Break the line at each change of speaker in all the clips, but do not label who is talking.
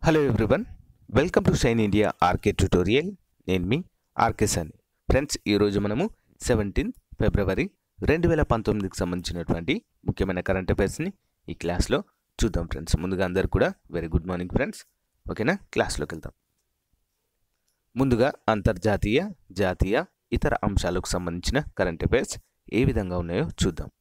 hello everyone welcome to shine India RK tutorial నేను మీ RK సని ఫ్రెండ్స్ ఈరోజు మనము సెవెంటీన్త్ ఫిబ్రవరి రెండు వేల పంతొమ్మిదికి సంబంధించినటువంటి ముఖ్యమైన కరెంట్ అఫైర్స్ని ఈ క్లాస్లో చూద్దాం ఫ్రెండ్స్ ముందుగా అందరు కూడా వెరీ గుడ్ మార్నింగ్ ఫ్రెండ్స్ ఓకేనా క్లాస్లోకి వెళ్దాం ముందుగా అంతర్జాతీయ జాతీయ ఇతర అంశాలకు సంబంధించిన కరెంట్ అఫైర్స్ ఏ విధంగా ఉన్నాయో చూద్దాం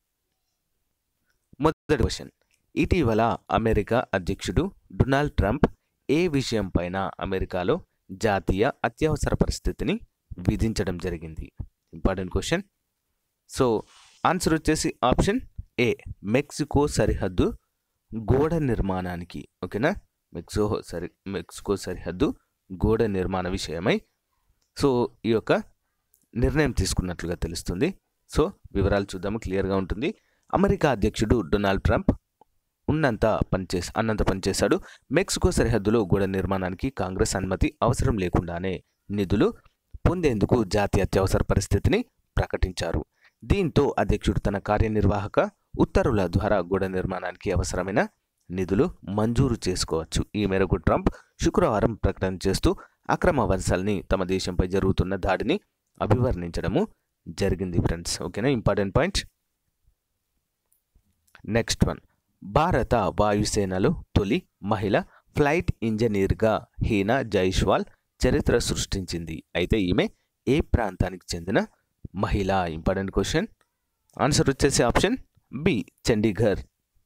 మొదటి క్వశ్చన్ ఇటీవల అమెరికా అధ్యక్షుడు డొనాల్డ్ ట్రంప్ ఏ విషయం పైన అమెరికాలో జాతీయ అత్యవసర పరిస్థితిని విధించడం జరిగింది ఇంపార్టెంట్ క్వశ్చన్ సో ఆన్సర్ వచ్చేసి ఆప్షన్ ఏ మెక్సికో సరిహద్దు గోడ నిర్మాణానికి ఓకేనా మెక్సికో సరి మెక్సికో సరిహద్దు గోడ నిర్మాణ విషయమై సో ఈ యొక్క నిర్ణయం తీసుకున్నట్లుగా తెలుస్తుంది సో వివరాలు చూద్దాము క్లియర్గా ఉంటుంది అమెరికా అధ్యక్షుడు డొనాల్డ్ ట్రంప్ ఉన్నంత పనిచేసి అన్నంత పనిచేశాడు మెక్సికో సరిహద్దులో గోడ నిర్మాణానికి కాంగ్రెస్ అనుమతి అవసరం లేకుండానే నిధులు పొందేందుకు జాతీయ అత్యవసర పరిస్థితిని ప్రకటించారు దీంతో అధ్యక్షుడు తన కార్యనిర్వాహక ఉత్తర్వుల ద్వారా గోడ నిర్మాణానికి అవసరమైన నిధులు మంజూరు చేసుకోవచ్చు ఈ మేరకు ట్రంప్ శుక్రవారం ప్రకటన చేస్తూ అక్రమ వలసల్ని తమ దేశంపై జరుగుతున్న దాడిని అభివర్ణించడము జరిగింది ఫ్రెండ్స్ ఓకేనా ఇంపార్టెంట్ పాయింట్ నెక్స్ట్ వన్ భారత వాయుసేనలో తొలి మహిళ ఫ్లైట్ ఇంజనీర్గా హీనా జైష్వాల్ చరిత్ర సృష్టించింది అయితే ఈమె ఏ ప్రాంతానికి చెందిన మహిళ ఇంపార్టెంట్ క్వశ్చన్ ఆన్సర్ వచ్చేసి ఆప్షన్ బి చండీగఢ్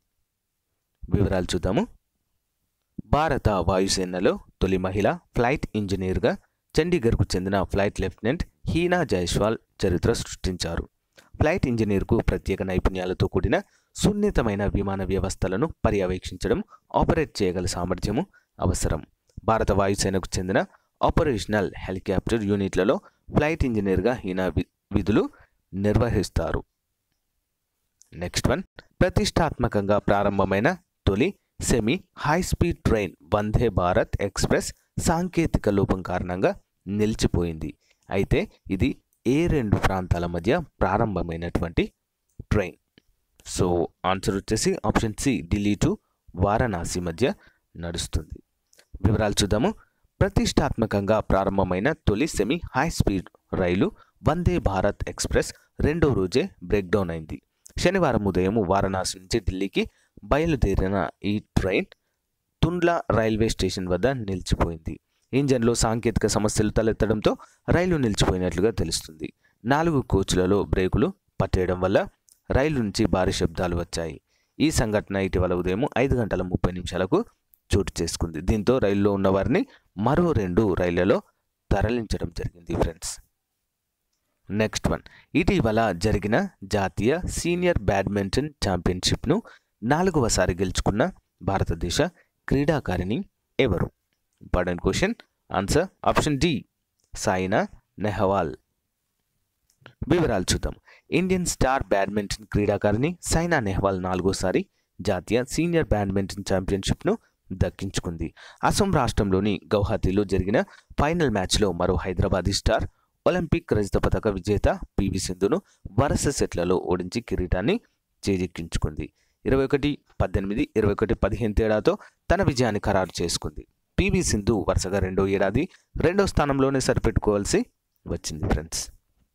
వివరాలు చూద్దాము భారత వాయుసేనలో తొలి మహిళ ఫ్లైట్ ఇంజనీర్గా చండీగఢ్కు చెందిన ఫ్లైట్ లెఫ్టినెంట్ హీనా జైస్వాల్ చరిత్ర సృష్టించారు ఫ్లైట్ ఇంజనీర్కు ప్రత్యేక నైపుణ్యాలతో కూడిన సున్నితమైన విమాన వ్యవస్థలను పర్యవేక్షించడం ఆపరేట్ చేయగల సామర్థ్యము అవసరం భారత వాయుసేనకు చెందిన ఆపరేషనల్ హెలికాప్టర్ యూనిట్లలో ఫ్లైట్ ఇంజనీర్గా హీనా వి- విధులు నిర్వహిస్తారు నెక్స్ట్ వన్ ప్రతిష్టాత్మకంగా ప్రారంభమైన తొలి semi high speed train Vande Bharat express సాంకేతిక లోపం కారణంగా నిలిచిపోయింది అయితే ఇది ఏ రెండు ప్రాంతాల మధ్య ప్రారంభమైనటువంటి ట్రైన్ సో ఆన్సర్ వచ్చేసి option C Delhi to Varanasi మధ్య నడుస్తుంది వివరాలు చూద్దాము ప్రతిష్టాత్మకంగా ప్రారంభమైన తొలి సెమీ హై స్పీడ్ రైలు వందే భారత్ ఎక్స్ప్రెస్ రెండో రోజే బ్రేక్ డౌన్ అయింది శనివారం ఉదయం వారణాసి నుంచి ఢిల్లీకి బయలుదేరిన ఈ ట్రైన్ తుండ్లా రైల్వే స్టేషన్ వద్ద నిలిచిపోయింది ఇంజన్లో సాంకేతిక సమస్యలు తలెత్తడంతో రైలు నిలిచిపోయినట్లుగా తెలుస్తుంది నాలుగు కోచ్లలో బ్రేకులు పట్టేయడం వల్ల రైలు నుంచి భారీ శబ్దాలు వచ్చాయి ఈ సంఘటన ఇటీవల ఉదయం ఐదు గంటల ముప్పై నిమిషాలకు చోటు చేసుకుంది దీంతో రైల్లో ఉన్న వారిని మరో రెండు రైళ్లలో తరలించడం జరిగింది ఫ్రెండ్స్ నెక్స్ట్ వన్ ఇటీవల జరిగిన జాతీయ సీనియర్ బ్యాడ్మింటన్ ఛాంపియన్షిప్ను నాలుగవసారి గెలుచుకున్న భారతదేశ క్రీడాకారిణి ఎవరు important question answer option D Saina Nehwal వివరాలు చూద్దాం ఇండియన్ స్టార్ బ్యాడ్మింటన్ క్రీడాకారిణి సైనా నెహ్వాల్ నాలుగోసారి జాతీయ సీనియర్ బ్యాడ్మింటన్ ఛాంపియన్షిప్ను దక్కించుకుంది అసోం రాష్ట్రంలోని గౌహతిలో జరిగిన ఫైనల్ మ్యాచ్లో మరో హైదరాబాదీ స్టార్ ఒలింపిక్ రజత పథక విజేత పివి సింధును వరుస సెట్లలో ఓడించి కిరీటాన్ని చేజిక్కించుకుంది ఇరవై ఒకటి పద్దెనిమిది ఇరవై ఒకటి పదిహేను తేడాతో తన విజయాన్ని ఖరారు చేసుకుంది పివి సింధు వరుసగా రెండో ఏడాది రెండో స్థానంలోనే సరిపెట్టుకోవాల్సి వచ్చింది ఫ్రెండ్స్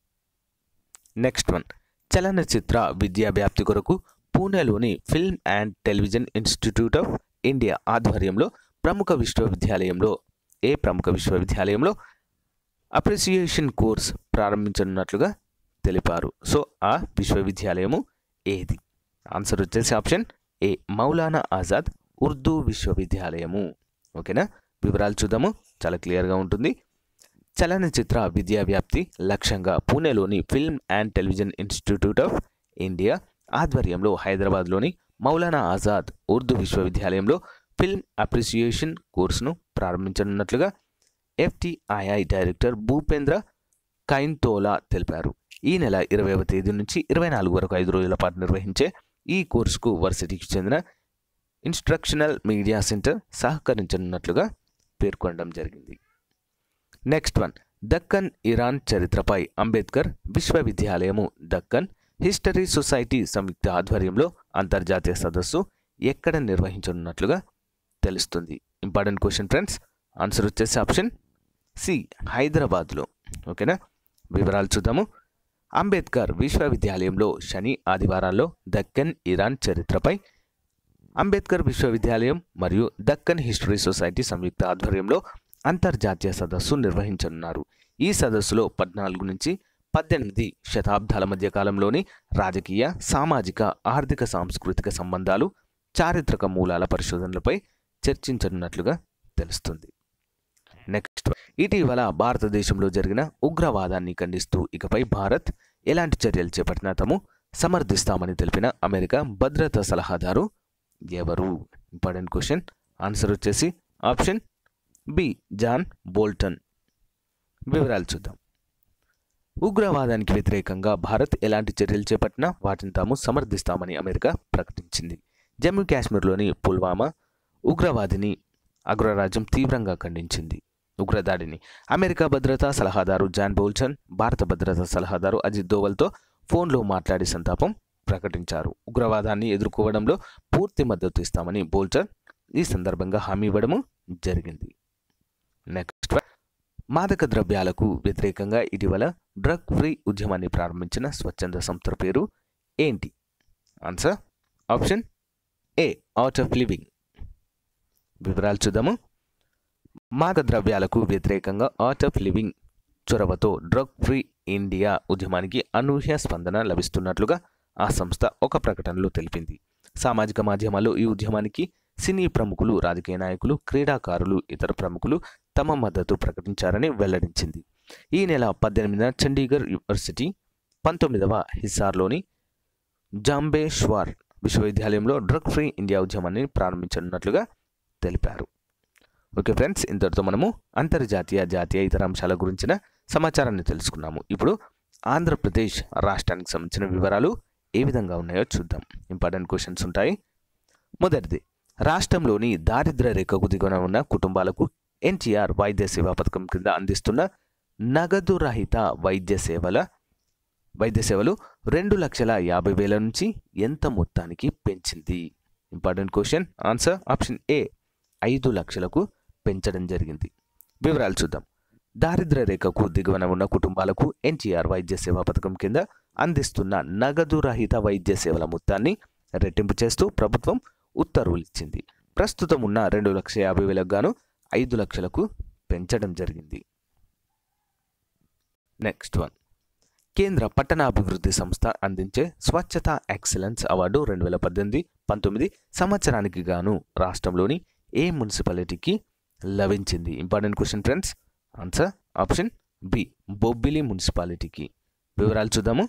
నెక్స్ట్ వన్ చలనచిత్ర విద్యా వ్యాప్తి కొరకు పూణేలోని film and television institute of India ఆధ్వర్యంలో ప్రముఖ విశ్వవిద్యాలయంలో ఏ ప్రముఖ విశ్వవిద్యాలయంలో అప్రిసియేషన్ కోర్స్ ప్రారంభించనున్నట్లుగా తెలిపారు సో ఆ విశ్వవిద్యాలయము ఏది ఆన్సర్ వచ్చేసి ఆప్షన్ ఏ మౌలానా ఆజాద్ ఉర్దూ విశ్వవిద్యాలయము ఓకేనా వివరాలు చూద్దాము చాలా క్లియర్గా ఉంటుంది చలనచిత్ర విద్యా వ్యాప్తి లక్ష్యంగా పూణేలోని film and television institute of India ఆధ్వర్యంలో హైదరాబాద్లోని మౌలానా ఆజాద్ ఉర్దూ విశ్వవిద్యాలయంలో ఫిల్మ్ అప్రిసియేషన్ కోర్సును ప్రారంభించనున్నట్లుగా ఎఫ్టిఐఐ డైరెక్టర్ భూపేంద్ర కైన్తోలా తెలిపారు ఈ నెల ఇరవైవ తేదీ నుంచి ఇరవై నాలుగు వరకు ఐదు రోజుల పాటు నిర్వహించే ఈ కోర్సుకు వర్సిటీకి చెందిన ఇన్స్ట్రక్షనల్ మీడియా సెంటర్ సహకరించనున్నట్లుగా పేర్కొనడం జరిగింది నెక్స్ట్ వన్ దక్కన్ ఇరాన్ చరిత్రపై అంబేద్కర్ విశ్వవిద్యాలయము దక్కన్ హిస్టరీ సొసైటీ సంయుక్త ఆధ్వర్యంలో అంతర్జాతీయ సదస్సు ఎక్కడ నిర్వహించనున్నట్లుగా తెలుస్తుంది ఇంపార్టెంట్ క్వశ్చన్ ఫ్రెండ్స్ ఆన్సర్ వచ్చేసి ఆప్షన్ సి హైదరాబాద్లో ఓకేనా వివరాలు చూద్దాము అంబేద్కర్ విశ్వవిద్యాలయంలో శని ఆదివారాల్లో దక్కన్ ఇరాన్ చరిత్రపై అంబేద్కర్ విశ్వవిద్యాలయం మరియు దక్కన్ హిస్టరీ సొసైటీ సంయుక్త ఆధ్వర్యంలో అంతర్జాతీయ సదస్సు నిర్వహించనున్నారు ఈ సదస్సులో పద్నాలుగు నుంచి పద్దెనిమిది శతాబ్దాల మధ్య కాలంలోని రాజకీయ సామాజిక ఆర్థిక సాంస్కృతిక సంబంధాలు చారిత్రక మూలాల పరిశోధనలపై చర్చించనున్నట్లుగా తెలుస్తుంది నెక్స్ట్ ఇటీవల భారతదేశంలో జరిగిన ఉగ్రవాదాన్ని ఖండిస్తూ ఇకపై భారత్ ఎలాంటి చర్యలు చేపట్టినా తాము సమర్థిస్తామని తెలిపిన అమెరికా భద్రతా సలహాదారు ఎవరు ఇంపార్టెంట్ క్వశ్చన్ ఆన్సర్ వచ్చేసి ఆప్షన్ బి జాన్ బోల్టన్ వివరాలు చూద్దాం ఉగ్రవాదానికి వ్యతిరేకంగా భారత్ ఎలాంటి చర్యలు చేపట్టినా వాటిని తాము సమర్థిస్తామని అమెరికా ప్రకటించింది జమ్మూ కాశ్మీర్లోని పుల్వామా ఉగ్రవాదిని అగ్రరాజ్యం తీవ్రంగా ఖండించింది ఉగ్రదాడిని అమెరికా భద్రతా సలహాదారు జాన్ బోల్టన్ భారత భద్రతా సలహాదారు అజిత్ దోవల్తో ఫోన్లో మాట్లాడి సంతాపం ప్రకటించారు ఉగ్రవాదాన్ని ఎదుర్కోవడంలో పూర్తి మద్దతు ఇస్తామని బోల్టన్ ఈ సందర్భంగా హామీ ఇవ్వడము జరిగింది నెక్స్ట్ మాదక ద్రవ్యాలకు వ్యతిరేకంగా ఇటీవల డ్రగ్ ఫ్రీ ఉద్యమాన్ని ప్రారంభించిన స్వచ్ఛంద సంస్థ పేరు ఏంటి answer option A out of living వివరాలు చూద్దాము మాదక ద్రవ్యాలకు వ్యతిరేకంగా ఆర్ట్ ఆఫ్ లివింగ్ చొరవతో డ్రగ్ ఫ్రీ ఇండియా ఉద్యమానికి అనూహ్య స్పందన లభిస్తున్నట్లుగా ఆ సంస్థ ఒక ప్రకటనలో తెలిపింది సామాజిక మాధ్యమాల్లో ఈ ఉద్యమానికి సినీ ప్రముఖులు రాజకీయ నాయకులు క్రీడాకారులు ఇతర ప్రముఖులు తమ మద్దతు ప్రకటించారని వెల్లడించింది ఈ నెల పద్దెనిమిదిన చండీగఢ్ యూనివర్సిటీ పంతొమ్మిదవ హిస్సార్లోని జాంబేశ్వర్ విశ్వవిద్యాలయంలో డ్రగ్ ఫ్రీ ఇండియా ఉద్యమాన్ని ప్రారంభించనున్నట్లుగా తెలిపారు ఓకే ఫ్రెండ్స్ ఇంతటితో మనము అంతర్జాతీయ జాతీయ ఇతర అంశాల గురించిన సమాచారాన్ని తెలుసుకున్నాము ఇప్పుడు ఆంధ్రప్రదేశ్ రాష్ట్రానికి సంబంధించిన వివరాలు ఏ విధంగా ఉన్నాయో చూద్దాం ఇంపార్టెంట్ క్వశ్చన్స్ ఉంటాయి మొదటిది రాష్ట్రంలోని దారిద్ర్య రేఖకు దిగువన ఉన్న కుటుంబాలకు ఎన్టీఆర్ వైద్య సేవా పథకం కింద అందిస్తున్న నగదు రహిత వైద్య సేవల వైద్య సేవలు రెండు లక్షల యాభై వేల నుంచి ఎంత మొత్తానికి పెంచింది important question answer option A ఐదు లక్షలకు పెంచడం జరిగింది వివరాలు చూద్దాం దారిద్ర్య రేఖకు దిగువన ఉన్న కుటుంబాలకు ఎన్టీఆర్ వైద్య సేవా పథకం కింద అందిస్తున్న నగదు రహిత వైద్య సేవల మొత్తాన్ని రెట్టింపు చేస్తూ ప్రభుత్వం ఉత్తర్వులు ఇచ్చింది ప్రస్తుతం ఉన్న రెండు లక్షల యాభై వేలకు గాను ఐదు లక్షలకు పెంచడం జరిగింది నెక్స్ట్ వన్ కేంద్ర పట్టణాభివృద్ధి సంస్థ అందించే స్వచ్ఛత ఎక్సలెన్స్ అవార్డు రెండు వేల పద్దెనిమిది పంతొమ్మిది సంవత్సరానికి గాను రాష్ట్రంలోని ఏ మున్సిపాలిటీకి లభించింది important question friends answer option B Bobbili మున్సిపాలిటీకి వివరాలు చూద్దాము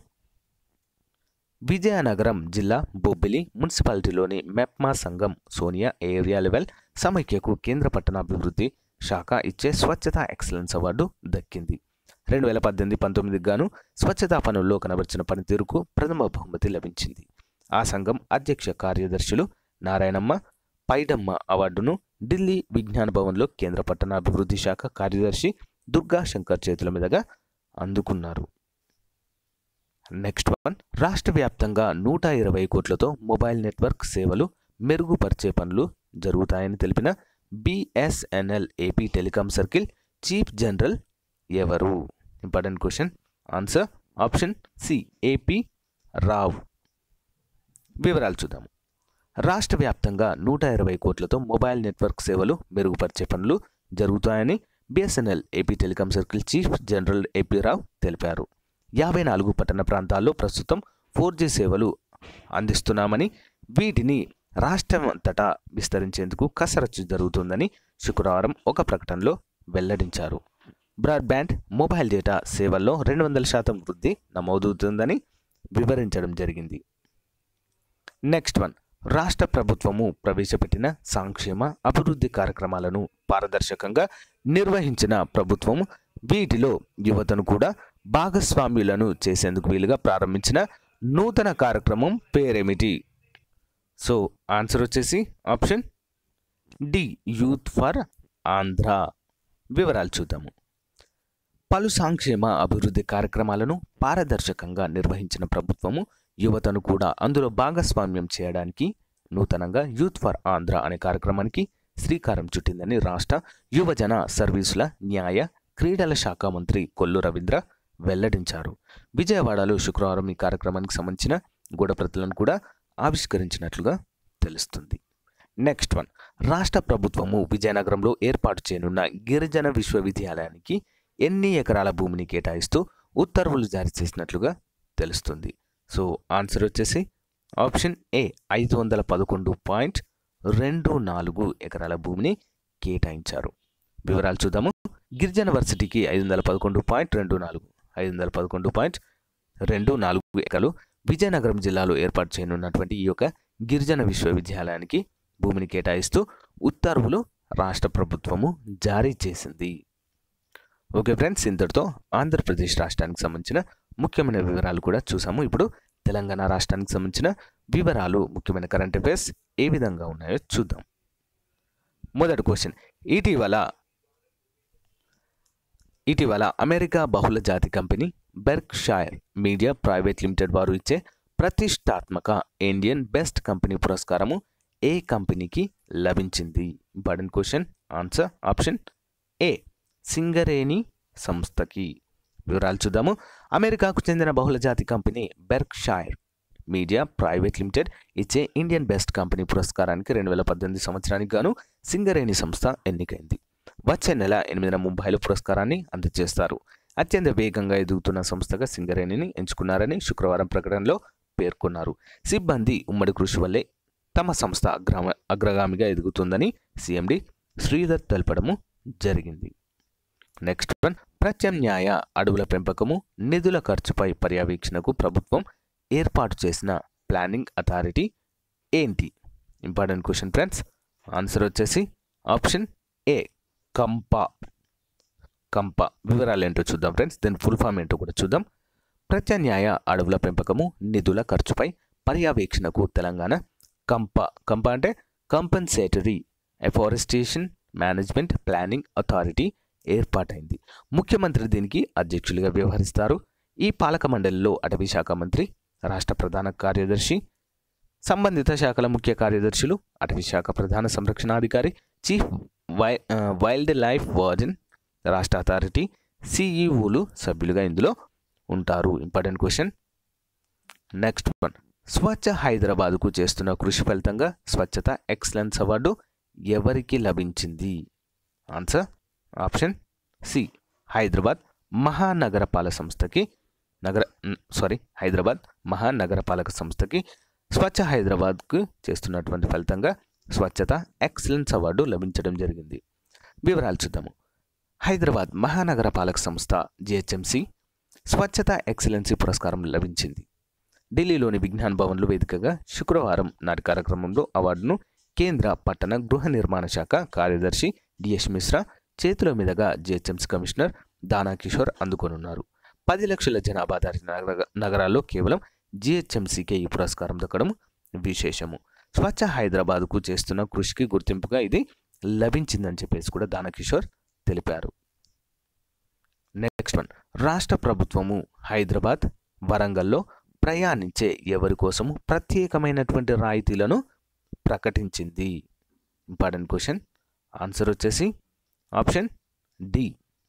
విజయనగరం జిల్లా బొబ్బిలి మున్సిపాలిటీలోని మెప్మా సంఘం సోనియా ఏరియా లెవెల్ సమైక్యకు కేంద్ర పట్టణాభివృద్ధి శాఖ ఇచ్చే స్వచ్ఛత ఎక్సలెన్స్ అవార్డు దక్కింది రెండు వేల పద్దెనిమిది పంతొమ్మిదికి గాను స్వచ్ఛతా పనుల్లో కనబరిచిన పనితీరుకు ప్రథమ బహుమతి లభించింది ఆ సంఘం అధ్యక్ష కార్యదర్శులు నారాయణమ్మ పైడమ్మ అవార్డును ఢిల్లీ విజ్ఞాన భవన్లో కేంద్ర పట్టణాభివృద్ధి శాఖ కార్యదర్శి దుర్గా శంకర్ చేతుల మీదుగా అందుకున్నారు నెక్స్ట్ వన్ రాష్ట్ర వ్యాప్తంగా నూట ఇరవై కోట్లతో మొబైల్ నెట్వర్క్ సేవలు మెరుగుపరిచే పనులు జరుగుతాయని తెలిపిన BSNL AP telecom circle chief general ఎవరు important question answer option C AP Rao వివరాలు చూద్దాము రాష్ట్ర వ్యాప్తంగా నూట ఇరవై కోట్లతో మొబైల్ నెట్వర్క్ సేవలు మెరుగుపరిచే పనులు జరుగుతాయని BSNL AP telecom circle chief general AP Rao తెలిపారు యాభై నాలుగు పట్టణ ప్రాంతాల్లో ప్రస్తుతం ఫోర్ జీ సేవలు అందిస్తున్నామని వీటిని రాష్ట్రం అంతటా విస్తరించేందుకు కసరత్తు జరుగుతుందని శుక్రవారం ఒక ప్రకటనలో వెల్లడించారు బ్రాడ్బ్యాండ్ మొబైల్ డేటా సేవల్లో రెండు వందల శాతం వృద్ధి నమోదవుతుందని వివరించడం జరిగింది నెక్స్ట్ వన్ రాష్ట్ర ప్రభుత్వము ప్రవేశపెట్టిన సంక్షేమ అభివృద్ధి కార్యక్రమాలను పారదర్శకంగా నిర్వహించిన ప్రభుత్వం వీటిలో యువతను కూడా భాగస్వామ్యులను చేసేందుకు వీలుగా ప్రారంభించిన నూతన కార్యక్రమం పేరేమిటి సో ఆన్సర్ వచ్చేసి option D youth for Andhra వివరాలు చూద్దాము పలు సంక్షేమ అభివృద్ధి కార్యక్రమాలను పారదర్శకంగా నిర్వహించిన ప్రభుత్వము యువతను కూడా అందులో భాగస్వామ్యం చేయడానికి నూతనంగా యూత్ ఫర్ ఆంధ్ర అనే కార్యక్రమానికి శ్రీకారం చుట్టిందని రాష్ట్ర యువజన సర్వీసుల న్యాయ క్రీడల శాఖ మంత్రి కొల్లు రవీంద్ర వెల్లడించారు విజయవాడలో శుక్రవారం ఈ కార్యక్రమానికి సంబంధించిన గూఢప్రతులను కూడా ఆవిష్కరించినట్లుగా తెలుస్తుంది నెక్స్ట్ వన్ రాష్ట్ర ప్రభుత్వము విజయనగరంలో ఏర్పాటు చేయనున్న గిరిజన విశ్వవిద్యాలయానికి ఎన్ని ఎకరాల భూమిని కేటాయిస్తూ ఉత్తర్వులు జారీ చేసినట్లుగా తెలుస్తుంది సో ఆన్సర్ వచ్చేసి ఆప్షన్ ఏ ఐదు వందల పదకొండు పాయింట్ రెండు నాలుగు ఎకరాల భూమిని కేటాయించారు వివరాలు చూద్దాము గిరిజన వర్సిటీకి ఐదు వందల పదకొండు పాయింట్ రెండు నాలుగు ఐదు వందల పదకొండు పాయింట్ రెండు నాలుగు ఎకరాలు విజయనగరం జిల్లాలో ఏర్పాటు చేయనున్నటువంటి ఈ యొక్క గిరిజన విశ్వవిద్యాలయానికి భూమిని కేటాయిస్తూ ఉత్తర్వులు రాష్ట్ర ప్రభుత్వము జారీ చేసింది ఓకే ఫ్రెండ్స్ ఇంతటితో ఆంధ్రప్రదేశ్ రాష్ట్రానికి సంబంధించిన ముఖ్యమైన వివరాలు కూడా చూసాము ఇప్పుడు తెలంగాణ రాష్ట్రానికి సంబంధించిన వివరాలు ముఖ్యమైన కరెంట్ అఫైర్స్ ఏ విధంగా ఉన్నాయో చూద్దాం మొదటి క్వశ్చన్ ఇటీవల ఇటీవల అమెరికా బహుళ జాతి company Berkshire media private limited వారు ఇచ్చే ప్రతిష్టాత్మక ఇండియన్ బెస్ట్ కంపెనీ పురస్కారము ఏ కంపెనీకి లభించింది important question answer option A Singareni సంస్థకి వివరాలు చూద్దాము అమెరికాకు చెందిన బహుళజాతి company Berkshire media private limited ఇచ్చే ఇండియన్ బెస్ట్ కంపెనీ పురస్కారానికి రెండు వేల పద్దెనిమిది సంవత్సరానికి గాను సింగరేణి సంస్థ ఎన్నికైంది వచ్చే నెల ఎనిమిదిన ముంబైలో పురస్కారాన్ని అందజేస్తారు అత్యంత వేగంగా ఎదుగుతున్న సంస్థగా సింగరేణిని ఎంచుకున్నారని శుక్రవారం ప్రకటనలో పేర్కొన్నారు సిబ్బంది ఉమ్మడి కృషి వల్లే తమ సంస్థ అగ్రమ అగ్రగామిగా ఎదుగుతుందని సీఎండి శ్రీధర్ తెలపడము జరిగింది నెక్స్ట్ వన్ ప్రత్యామ్నాయ అడవుల పెంపకము నిధుల ఖర్చుపై పర్యవేక్షణకు ప్రభుత్వం ఏర్పాటు చేసిన ప్లానింగ్ అథారిటీ ఏంటి ఇంపార్టెంట్ క్వశ్చన్ ఫ్రెండ్స్ ఆన్సర్ వచ్చేసి ఆప్షన్ ఏ కంపా కంప వివరాలు ఏంటో చూద్దాం ఫ్రెండ్స్ దీని ఫుల్ ఫామ్ ఏంటో కూడా చూద్దాం ప్రత్యామ్నాయ అడవుల పెంపకము నిధుల ఖర్చుపై పర్యవేక్షణకు తెలంగాణ కంప కంప అంటే compensatory afforestation management planning authority ఏర్పాటైంది ముఖ్యమంత్రి దీనికి అధ్యక్షులుగా వ్యవహరిస్తారు ఈ పాలక మండలిలో అటవీ శాఖ మంత్రి రాష్ట్ర ప్రధాన కార్యదర్శి సంబంధిత శాఖల ముఖ్య కార్యదర్శులు అటవీ శాఖ ప్రధాన సంరక్షణాధికారి చీఫ్ వై వైల్డ్ లైఫ్ వార్డెన్ రాష్ట్ర అథారిటీ సిఈఓలు సభ్యులుగా ఇందులో ఉంటారు important question next one Swachh హైదరాబాద్కు చేస్తున్న కృషి ఫలితంగా స్వచ్ఛత ఎక్సలెన్స్ అవార్డు ఎవరికి లభించింది ఆన్సర్ ఆప్షన్ సి హైదరాబాద్ మహానగరపాలక సంస్థకి నగర సారీ హైదరాబాద్ మహానగరపాలక సంస్థకి స్వచ్ఛ హైదరాబాద్కు చేస్తున్నటువంటి ఫలితంగా స్వచ్ఛత ఎక్సలెన్స్ అవార్డు లభించడం జరిగింది వివరాలు చూద్దాము హైదరాబాద్ మహానగరపాలక సంస్థ జిహెచ్ఎంసి స్వచ్ఛత ఎక్సలెన్సీ పురస్కారం లభించింది ఢిల్లీలోని విజ్ఞాన్ భవన్లో వేదికగా శుక్రవారం నాటి కార్యక్రమంలో అవార్డును కేంద్ర పట్టణ గృహ నిర్మాణ శాఖ కార్యదర్శి డిఎస్ మిశ్రా చేతుల మీదుగా జిహెచ్ఎంసీ కమిషనర్ దానా కిషోర్ అందుకొనున్నారు పది లక్షల జనాభా దాటి నగర నగరాల్లో కేవలం జిహెచ్ఎంసీకే ఈ పురస్కారం దక్కడం విశేషము స్వచ్ఛ హైదరాబాద్కు చేస్తున్న కృషికి గుర్తింపుగా ఇది లభించిందని చెప్పేసి కూడా దానకిషోర్ తెలిపారు నెక్స్ట్ వన్ రాష్ట్ర ప్రభుత్వము హైదరాబాద్ వరంగల్లో ప్రయాణించే ఎవరి కోసము ప్రత్యేకమైనటువంటి రాయితీలను ప్రకటించింది ఇంపార్టెంట్ క్వశ్చన్ ఆన్సర్ వచ్చేసి ఆప్షన్ డి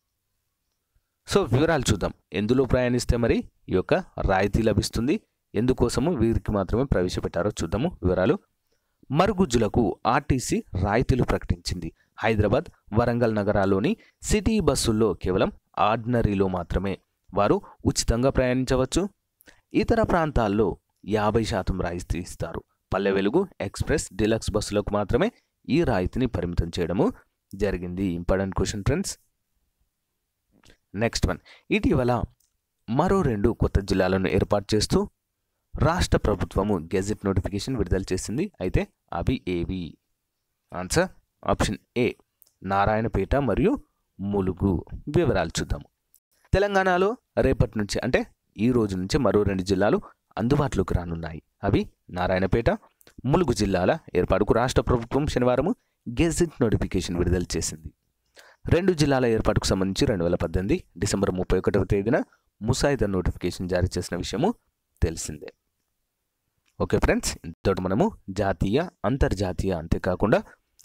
సో వివరాలు చూద్దాం ఎందులో ప్రయాణిస్తే మరి ఈ యొక్క రాయితీ లభిస్తుంది ఎందుకోసము వీరికి మాత్రమే ప్రవేశపెట్టారో చూద్దాము వివరాలు మరుగుజ్జులకు ఆర్టీసీ రాయితీలు ప్రకటించింది హైదరాబాద్ వరంగల్ నగరాల్లోని సిటీ బస్సుల్లో కేవలం ఆర్డినరీలో మాత్రమే వారు ఉచితంగా ప్రయాణించవచ్చు ఇతర ప్రాంతాల్లో యాభై శాతం రాయితీ ఇస్తారు పల్లె వెలుగు ఎక్స్ప్రెస్ డిలక్స్ బస్సులకు మాత్రమే ఈ రాయితీని పరిమితం చేయడము జరిగింది important question friends next one ఇటీవల మరో రెండు కొత్త జిల్లాలను ఏర్పాటు చేస్తూ రాష్ట్ర ప్రభుత్వము గెజెట్ నోటిఫికేషన్ విడుదల చేసింది అయితే అవి ఏవి ఆన్సర్ ఆప్షన్ ఏ నారాయణపేట మరియు ములుగు వివరాలు చూద్దాము తెలంగాణలో రేపటి నుంచి అంటే ఈ రోజు నుంచి మరో రెండు జిల్లాలు అందుబాటులోకి రానున్నాయి అవి నారాయణపేట ములుగు జిల్లాల ఏర్పాటుకు రాష్ట్ర ప్రభుత్వం శనివారం గెజెట్ నోటిఫికేషన్ విడుదల చేసింది రెండు జిల్లాల ఏర్పాటుకు సంబంధించి రెండు వేల పద్దెనిమిది డిసెంబర్ ముప్పై ఒకటవ తేదీన ముసాయిదా నోటిఫికేషన్ జారీ చేసిన విషయము తెలిసిందే ఓకే ఫ్రెండ్స్ ఇంతటి మనము జాతీయ అంతర్జాతీయ అంతేకాకుండా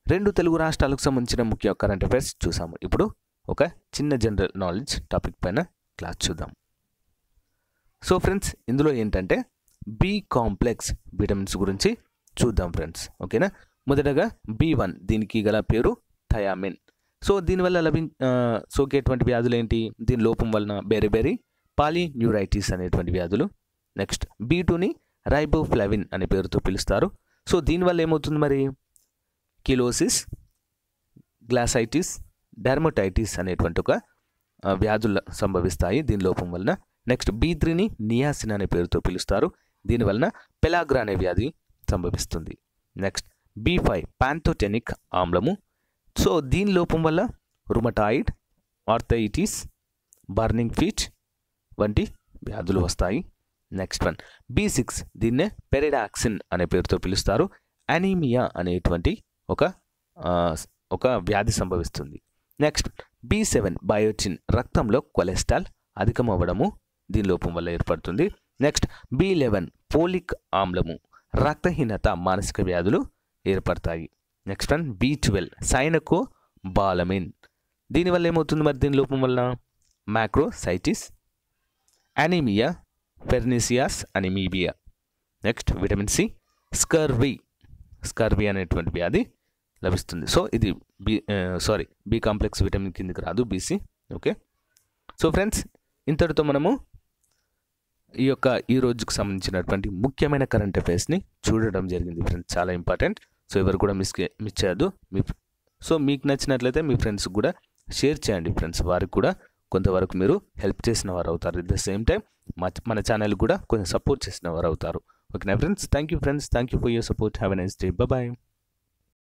రెండు తెలుగు రాష్ట్రాలకు సంబంధించిన ముఖ్య కరెంట్ అఫైర్స్ చూసాము ఇప్పుడు ఒక చిన్న జనరల్ నాలెడ్జ్ టాపిక్ పైన క్లాస్ చూద్దాం సో ఫ్రెండ్స్ ఇందులో ఏంటంటే బి కాంప్లెక్స్ విటమిన్స్ గురించి చూద్దాం ఫ్రెండ్స్ ఓకేనా మొదటగా బి వన్ దీనికి గల పేరు థయామిన్ సో దీనివల్ల లభి ఆ, సోకేటువంటి వ్యాధులు ఏంటి దీని లోపం వలన బేరే బేరీ పాలిన్యూరైటిస్ అనేటువంటి వ్యాధులు నెక్స్ట్ బీ టూని రైబోఫ్లావిన్ అనే పేరుతో పిలుస్తారు సో దీనివల్ల ఏమవుతుంది మరి కిలోసిస్ గ్లాసైటిస్ డెర్మటైటిస్ అనేటువంటి ఒక ఆ, వ్యాధులు సంభవిస్తాయి దీని లోపం వలన నెక్స్ట్ బీ త్రీని నియాసిన్ అనే పేరుతో పిలుస్తారు దీనివలన పెలాగ్రా అనే వ్యాధి సంభవిస్తుంది నెక్స్ట్ బీ ఫైవ్ పాంథోటెనిక్ ఆమ్లము సో దీని లోపం వల్ల రుమటాయిడ్ ఆర్థైటిస్ బర్నింగ్ ఫీట్ వంటి వ్యాధులు వస్తాయి నెక్స్ట్ వన్ బీ సిక్స్ దీన్నే పెరిడాక్సిన్ అనే పేరుతో పిలుస్తారు అనీమియా అనేటువంటి ఒక ఆ, ఒక వ్యాధి సంభవిస్తుంది నెక్స్ట్ బి సెవెన్ బయోటిన్ రక్తంలో కొలెస్ట్రాల్ అధికం అవ్వడము దీని లోపం వల్ల ఏర్పడుతుంది నెక్స్ట్ బి లెవెన్ పోలిక్ ఆమ్లము రక్తహీనత మానసిక వ్యాధులు ఏర్పడతాయి next one B twelve cyanocobalamin దీనివల్ల ఏమవుతుంది మరి దీని లోపం వలన macrocytic anaemia pernicious anaemia next vitamin C scurvy scurvy అనేటువంటి వ్యాధి లభిస్తుంది సో ఇది B sorry B complex vitamin కిందకి రాదు బీసీ ఓకే సో ఫ్రెండ్స్ ఇంతటితో మనము ఈ యొక్క ఈ రోజుకు సంబంధించినటువంటి ముఖ్యమైన కరెంట్ అఫైర్స్ని చూడడం జరిగింది ఫ్రెండ్స్ చాలా ఇంపార్టెంట్ సో ఎవరు కూడా మిస్ మిస్ చేయొద్దు మీ సో మీకు నచ్చినట్లయితే మీ ఫ్రెండ్స్కి కూడా షేర్ చేయండి ఫ్రెండ్స్ వారికి కూడా కొంతవరకు మీరు హెల్ప్ చేసిన వారు అవుతారు ఎట్ ద సేమ్ టైం మన ఛానల్ కూడా కొంచెం సపోర్ట్ చేసిన వారు అవుతారు ఓకేనా friends thank you friends thank you for your support have a nice day bye